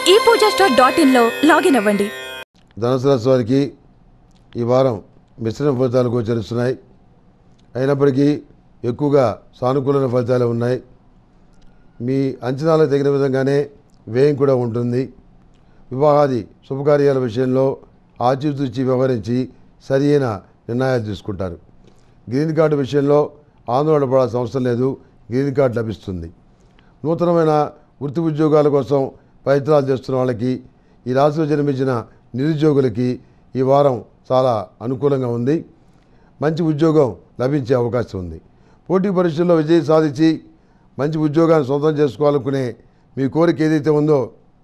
ఈ Puja store dot ఇన్లో login అవ్వండి ధనుసు రాశి వారికి ఈ వారం మిశ్రమ ఫలితాలు గోచరిస్తున్నాయి అయినప్పటికీ ఎక్కువగా సానుకూలమైన ఫలితాలు ఉన్నాయి మీ అంచనాలకు తగిన విధంగానే వ్యయం కూడా ఉంటుంది వివాహాది శుభకార్యాల విషయంలో ఆచితూచి వ్యవహరించి సరియైన నిర్ణయాలు తీసుకుంటారు గ్రీన్ కార్డు విషయంలో ఆందోళన పడాల్సిన అవసరం లేదు గ్రీన్ కార్డు లభిస్తుంది నూతనమైన వృత్తి ఉద్యోగాల కోసం ప్రయత్నాలు చేస్తున్న వాళ్ళకి ఈ రాశిలో జన్మించిన నిరుద్యోగులకి ఈ వారం చాలా అనుకూలంగా ఉంది మంచి ఉద్యోగం లభించే అవకాశం ఉంది పోటీ పరీక్షల్లో విజయం సాధించి మంచి ఉద్యోగాన్ని సొంతం చేసుకోవాలనుకునే మీ కోరిక ఏదైతే ఉందో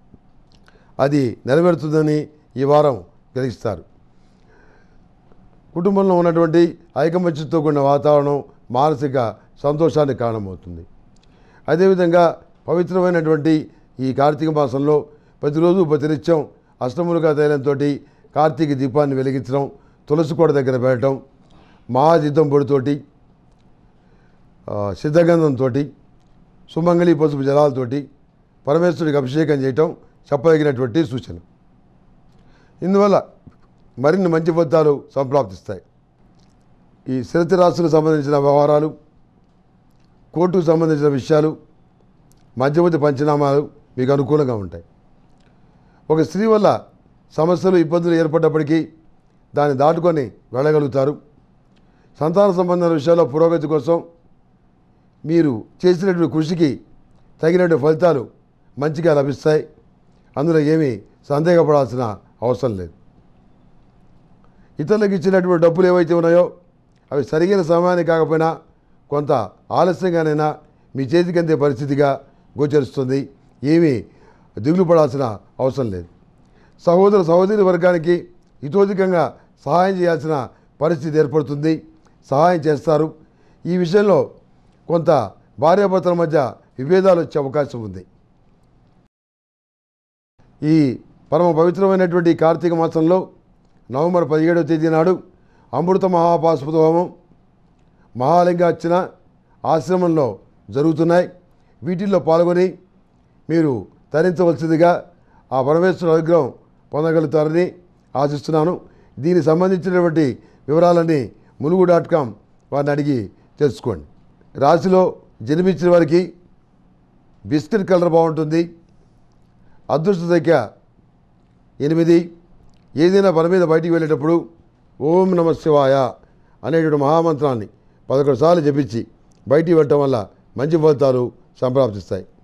అది నెరవేరుతుందని ఈ వారం గ్రహిస్తారు కుటుంబంలో ఉన్నటువంటి ఐకమత్యంతో కూడిన వాతావరణం మానసిక సంతోషానికి కారణమవుతుంది అదేవిధంగా పవిత్రమైనటువంటి ఈ కార్తీక మాసంలో ప్రతిరోజు ప్రతినిత్యం అష్టములుగా తైలంతో కార్తీక దీపాన్ని వెలిగించడం తులసి కోట దగ్గర పెట్టడం మహాజితం పొడితోటి ఆ, సిద్ధగంధంతో సుమంగళి పసుపు జలాలతోటి పరమేశ్వరుడికి అభిషేకం చేయటం చెప్పదగినటువంటి సూచన ఇందువల్ల మరిన్ని మంచి ఫలితాలు సంప్రాప్తిస్తాయి ఈ స్థిరతి రాశులకు సంబంధించిన వ్యవహారాలు కోర్టుకు సంబంధించిన విషయాలు మధ్యవర్తి పంచనామాలు మీకు అనుకూలంగా ఉంటాయి ఒక స్త్రీ వల్ల సమస్యలు ఇబ్బందులు ఏర్పడ్డప్పటికీ దాన్ని దాటుకొని వెళ్ళగలుగుతారు సంతాన సంబంధాల విషయాల్లో పురోగతి కోసం మీరు చేసినటువంటి కృషికి తగినటువంటి ఫలితాలు మంచిగా లభిస్తాయి అందులో ఏమీ సందేహపడాల్సిన అవసరం లేదు ఇతరులకు ఇచ్చినటువంటి డబ్బులు ఏవైతే ఉన్నాయో అవి సరిగిన సమయానికి కాకపోయినా కొంత ఆలస్యంగానైనా మీ చేతికి అందే పరిస్థితిగా గోచరిస్తుంది ఏమీ దిగులు పడాల్సిన అవసరం లేదు సహోదర సహోదరి వర్గానికి ఇతోధికంగా సహాయం చేయాల్సిన పరిస్థితి ఏర్పడుతుంది సహాయం చేస్తారు ఈ విషయంలో కొంత భార్యాభర్తల మధ్య విభేదాలు వచ్చే అవకాశం ఉంది ఈ పరమ పవిత్రమైనటువంటి ఈ కార్తీక మాసంలో నవంబర్ పదిహేడవ తేదీ నాడు అమృత మహాపాశుపత హోమం మహాలింగార్చన ఆశ్రమంలో జరుగుతున్నాయి వీటిల్లో పాల్గొని మీరు తరించవలసిందిగా ఆ పరమేశ్వర అనుగ్రహం పొందగలుగుతారని ఆశిస్తున్నాను దీనికి సంబంధించినటువంటి వివరాలన్నీ ములుగు డాట్ కామ్ వారిని అడిగి తెలుసుకోండి రాశిలో జన్మించిన వారికి బిస్కెట్ కలర్ బాగుంటుంది అదృష్ట సంఖ్య ఎనిమిది ఏదైనా పని మీద బయటికి వెళ్ళేటప్పుడు ఓం నమ శివాయ అనేటువంటి మహామంత్రాన్ని పదకొండు సార్లు జపించి బయటికి వెళ్ళటం వల్ల మంచి ఫలితాలు సంప్రాప్తిస్తాయి